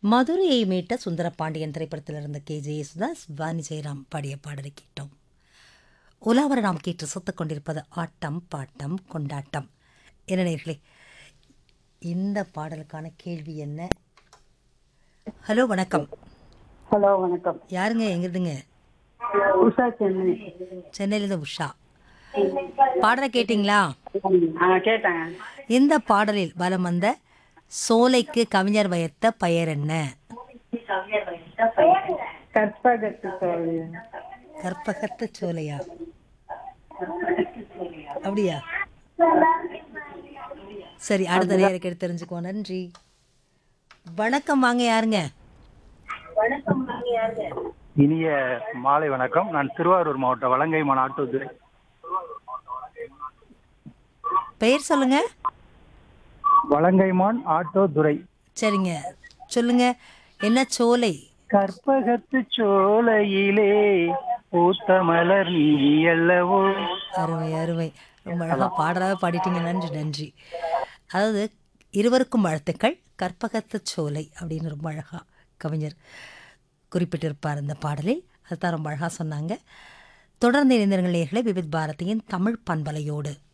மதுரையை மீட்ட சுந்தர பாண்டியன் திரைப்படத்தில் இருந்த கே ஜே யேசுதாஸ் வாணி ஜெயராம் பாடிய பாடலை கேட்டோம் உலாவர நாம் கேட்டு சுத்தக் கொண்டிருப்பது ஆட்டம் பாட்டம் கொண்டாட்டம் என்ன நேர்களே இந்த பாடலுக்கான கேள்வி என்ன ஹலோ வணக்கம் ஹலோ வணக்கம் யாருங்க எங்கிருந்துங்க உஷா சென்னை சென்னையிலேருந்து உஷா பாடலை கேட்டிங்களா ஆ கேட்டேன் இந்த பாடலில் வலம் வந்த சோலைக்கு கவிஞர் வைத்த பெயர் என்ன கற்பகத்து சோழி கற்பகத்து சோலையா அப்படியா சரி அடுத்த நேரம் கேட்டு தெரிஞ்சுக்குவோம் நன்றி வணக்கம் வாங்க யாருங்க இனிய மாலை வணக்கம் நான் திருவாரூர் மாவட்டம் வலங்கைமான் ஆட்டோதுரை பெயர் சொல்லுங்க வலங்கைமான் ஆட்டோதுரை சரிங்க சொல்லுங்க என்ன சோலை கற்பகத்து சோலையிலே பூத்த மலர் நீ அல்லவோ அருமை அருமை ரொம்ப அழகாக பாடலாக பாடிட்டீங்க நன்றி நன்றி அதாவது இருவருக்கும் வாழ்த்துக்கள் கற்பகத்து சோலை அப்படின்னு ரொம்ப அழகாக கவிஞர் குறிப்பிட்டிருப்பார் இந்த பாடலில் அதுதான் ரொம்ப அழகாக சொன்னாங்க தொடர்ந்து இணைந்திருங்கள் நேர்களை விவித் பாரதியின் தமிழ் பண்பலையோடு